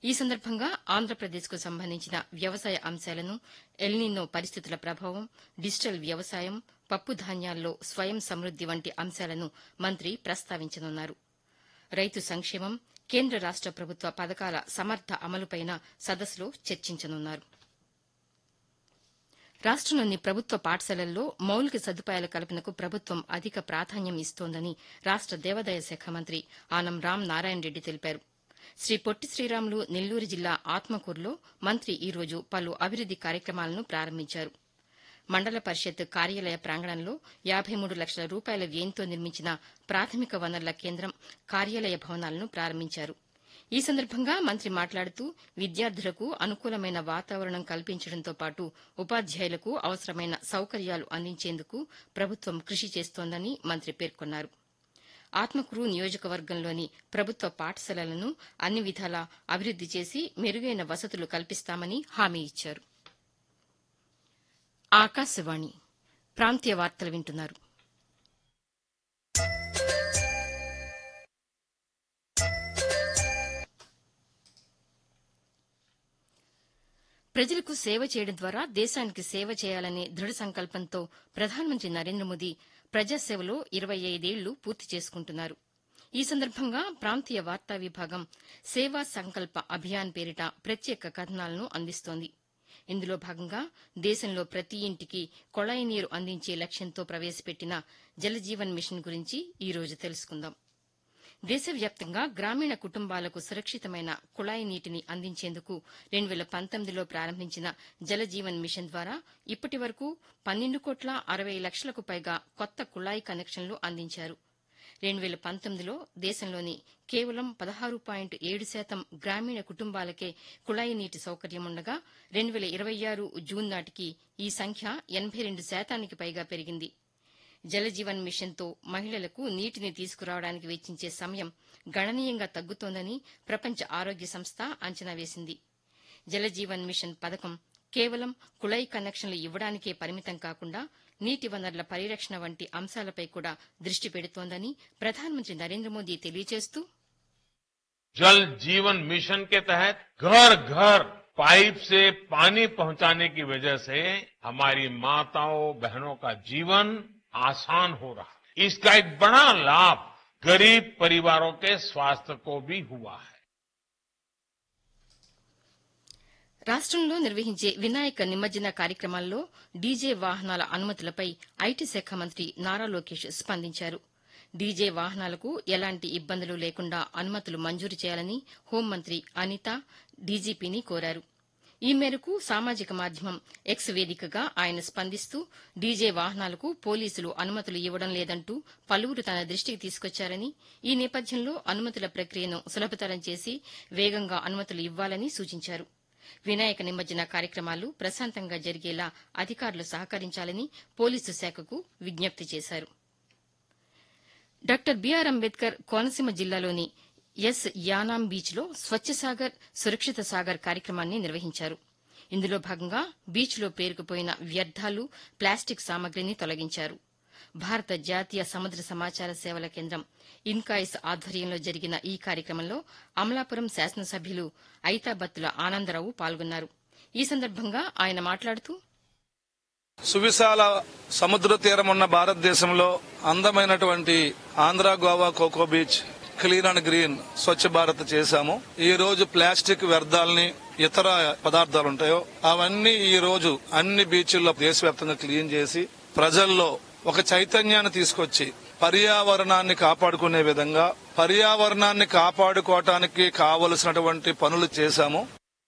ఈ సందర్భంగా ఆంధ్రప్రదేశ్కు సంబంధించిన వ్యవసాయ అంశాలను ఎల్నినో పరిస్థితుల ప్రభావం డిజిటల్ వ్యవసాయం పప్పు ధాన్యాల్లో స్వయం సమృద్ది వంటి అంశాలను మంత్రి ప్రస్తావించనున్నారు రైతు సంక్షేమం కేంద్ర రాష్ట ప్రభుత్వ పథకాల సమర్థ అమలుపైన సదస్సులో చర్చించనున్నారు రాష్టంలోని ప్రభుత్వ పాఠశాలల్లో మౌలిక సదుపాయాల కల్పనకు ప్రభుత్వం అధిక ప్రాధాన్యం ఇస్తోందని రాష్ట దేవాదాయ శాఖ మంత్రి ఆనం రామ్ నారాయణ రెడ్డి తెలిపారు శ్రీ పొట్టి శ్రీరాములు నెల్లూరు జిల్లా ఆత్మకూరులో మంత్రి ఈ రోజు పలు అభివృద్ది కార్యక్రమాలను ప్రారంభించారు మండల పరిషత్ కార్యాలయ ప్రాంగణంలో యాబై మూడు లక్షల రూపాయల వ్యయంతో నిర్మించిన ప్రాథమిక వనరుల కేంద్రం కార్యాలయ భవనాలను ప్రారంభించారు ఈ సందర్భంగా మంత్రి మాట్లాడుతూ విద్యార్థులకు అనుకూలమైన వాతావరణం కల్పించడంతో పాటు ఉపాధ్యాయులకు అవసరమైన సౌకర్యాలు అందించేందుకు ప్రభుత్వం కృషి చేస్తోందని మంత్రి పేర్కొన్నారు ఆత్మకూరు నియోజకవర్గంలోని ప్రభుత్వ పాఠశాలలను అన్ని విధాలా అభివృద్ది చేసి మెరుగైన వసతులు కల్పిస్తామని హామీ ఇచ్చారు ఆకాశవాణి ప్రాంతీయ వార్తలు వింటున్నారు ప్రజలకు సేవ చేయడం ద్వారా దేశానికి సేవ చేయాలనే దృఢ సంకల్పంతో ప్రధానమంత్రి నరేంద్ర మోదీ ప్రజాసేవలో ఇరవై ఐదేళ్లు పూర్తి చేసుకుంటున్నారు ఈ సందర్భంగా ప్రాంతీయ వార్తా విభాగం సేవా సంకల్ప అభియాన్ పేరిట ప్రత్యేక కథనాలను అందిస్తోంది ఇందులో భాగంగా దేశంలో ప్రతి ఇంటికి కొళాయి నీరు అందించే లక్ష్యంతో ప్రవేశపెట్టిన జలజీవన్ మిషన్ గురించి ఈ రోజు తెలుసుకుందాం దేశవ్యాప్తంగా గ్రామీణ కుటుంబాలకు సురక్షితమైన కుళాయి నీటిని అందించేందుకు రెండు వేల పంతొమ్మిదిలో ప్రారంభించిన జలజీవన్ మిషన్ ద్వారా ఇప్పటి వరకు పన్నెండు కోట్ల అరవై లక్షలకు పైగా కొత్త కుళాయి కనెక్షన్లు అందించారు రెండు వేల పంతొమ్మిదిలో దేశంలోని కేవలం పదహారు పాయింట్ ఏడు శాతం గ్రామీణ కుటుంబాలకే కుళాయి నీటి సౌకర్యం ఉండగా రెండు వేల ఇరవై ఆరు జూన్ నాటికి ఈ సంఖ్య ఎనబై రెండు శాతానికి పైగా పెరిగింది జలజీవన్ మిషన్తో మహిళలకు నీటిని తీసుకురావడానికి వెచ్చించే సమయం గణనీయంగా తగ్గుతోందని ప్రపంచ ఆరోగ్య సంస్థ అంచనా వేసింది జలజీవన్ మిషన్ పథకం కేవలం కుళాయి కనెక్షన్లు ఇవ్వడానికే పరిమితం కాకుండా నీటి వనరుల పరిరక్షణ వంటి అంశాలపై కూడా దృష్టి పెడుతోందని ప్రధానమంత్రి నరేంద్ర మోదీ తెలియజేస్తూ जल जीवन मिशन के तहत घर घर पाइप से पानी पहुंचाने की वजह से हमारी माताओं बहनों का जीवन आसान हो रहा है इसका एक बड़ा लाभ गरीब परिवारों के स्वास्थ्य को भी हुआ है రాష్టంలో నిర్వహించే వినాయక నిమజ్జన కార్యక్రమాల్లో డీజే వాహనాల అనుమతులపై ఐటీ శాఖ మంత్రి నారా లోకేష్ స్పందించారు డీజే వాహనాలకు ఎలాంటి ఇబ్బందులు లేకుండా అనుమతులు మంజూరు చేయాలని హోంమంత్రి అనిత డీజీపీని కోరారు ఈ మేరకు సామాజిక మాధ్యమం ఎక్స్ వేదికగా ఆయన స్పందిస్తూ డీజే వాహనాలకు పోలీసులు అనుమతులు ఇవ్వడం లేదంటూ పలువురు తన దృష్టికి తీసుకొచ్చారని ఈ నేపథ్యంలో అనుమతుల ప్రక్రియను సులభతరం చేసి వేగంగా అనుమతులు ఇవ్వాలని సూచించారు వినాయక నిమజ్జన కార్యక్రమాలు ప్రశాంతంగా జరిగేలా అధికారులు సహకరించాలని పోలీసు శాఖకు విజ్ఞప్తి చేశారు డాక్టర్ బీఆర్ అంబేద్కర్ కోనసీమ జిల్లాలోని ఎస్ యానాం బీచ్లో స్వచ్ఛ సాగర్ సురక్షిత సాగర్ కార్యక్రమాన్ని నిర్వహించారు ఇందులో భాగంగా బీచ్లో పేరుకుపోయిన వ్యర్థాలు ప్లాస్టిక్ సామగ్రిని తొలగించారు భారత జాతీయ సముద్ర సమాచార సేవల కేంద్రం ఇన్కాయిస్ ఆధ్వర్యంలో జరిగిన ఈ కార్యక్రమంలో అమలాపురం శాసనసభ్యులు ఐతాబత్తుల ఆనందరావు పాల్గొన్నారు ఈ సందర్భంగా ఆయన మాట్లాడుతూ సువిశాల సముద్ర తీరం ఉన్న భారతదేశంలో అందమైనటువంటి Andhra Goa coco beach clean and green Swachh Bharat చేశాము ఈ రోజు ప్లాస్టిక్ వ్యర్థాలని ఇతర పదార్థాలు ఉంటాయో అవన్నీ ఈ రోజు అన్ని బీచ్ల్లో దేశవ్యాప్తంగా క్లీన్ చేసి ప్రజల్లో ఒక చైతన్యాన్ని తీసుకొచ్చి పర్యావరణాన్ని కాపాడుకునే విధంగా పర్యావరణాన్ని కాపాడుకోవటానికి కావలసినటువంటి పనులు చేశాము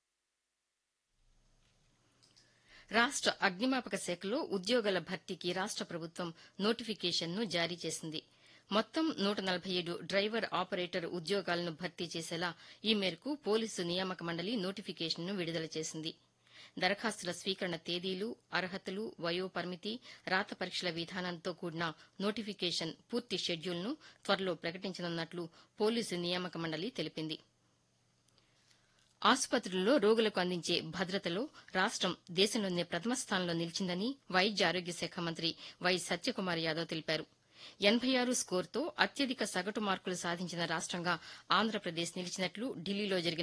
రాష్ట అగ్నిమాపక శాఖలో ఉద్యోగాల భర్తీకి రాష్ట ప్రభుత్వం నోటిఫికేషన్ను జారీ చేసింది మొత్తం నూట నలభై ఏడు డ్రైవర్ ఆపరేటర్ ఉద్యోగాలను భర్తీ చేసేలా ఈ మేరకు పోలీసు నియామక మండలి నోటిఫికేషన్ను విడుదల చేసింది దరఖాస్తుల స్వీకరణ తేదీలు అర్హతలు వయో పరిమితి రాత పరీక్షల విధానంతో కూడిన నోటిఫికేషన్ పూర్తి షెడ్యూల్ను త్వరలో ప్రకటించనున్నట్లు పోలీసు నియామక మండలి తెలిపింది ఆసుపత్రుల్లో రోగులకు అందించే భద్రతలో రాష్టం దేశంలోనే ప్రథమ స్థానంలో నిలిచిందని వైద్య ఆరోగ్య శాఖ మంత్రి వై సత్యకుమార్ యాదవ్ తెలిపారు ఎనబై ఆరు స్కోరుతో అత్యధిక సగటు మార్కులు సాధించిన రాష్టంగా ఆంధ్రప్రదేశ్ నిలిచినట్లు ఢిల్లీలో జరిగిన